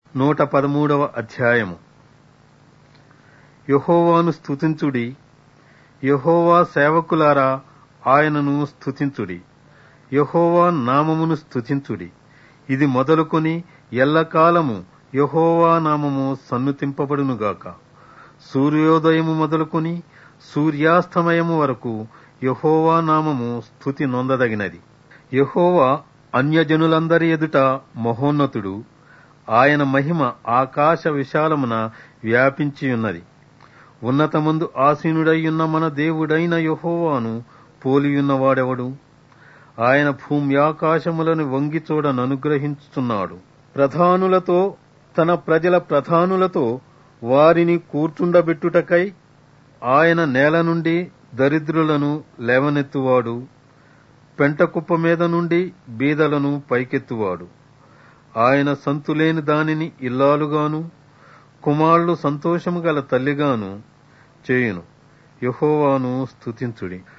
నూట పదమూడవ అధ్యాయము యహోవాను స్తుతించుడి యహోవా సేవకులారా ఆయనను స్తుతించుడి యహోవా నామమును స్తుతించుడి ఇది మొదలుకొని ఎల్లకాలము యహోవా నామము సన్నుతింపబడునుగాక సూర్యోదయము మొదలుకొని సూర్యాస్తమయము వరకు యహోవా నామము స్తుతి నొందదగినది యహోవా అన్యజనులందరి ఎదుట మహోన్నతుడు ఆయన మహిమ ఆకాశ విశాలమున వ్యాపించియున్నది ఉన్నతమందు ఆసీనుడయ్యున్న మన దేవుడైన యహోవాను పోలియున్నవాడెవడు ఆయన భూమ్యాకాశములను వంగి చూడననుగ్రహించుచున్నాడు ప్రధానులతో తన ప్రజల ప్రధానులతో వారిని కూర్చుండబెట్టుటకై ఆయన నేల నుండి దరిద్రులను లేవనెత్తువాడు పెంటకుప్ప మీద నుండి బీదలను పైకెత్తువాడు ఆయన సంతులేని దానిని ఇల్లాలుగాను కుమారులు సంతోషము గల తల్లిగాను చేయును యహోవాను స్తుతించుడి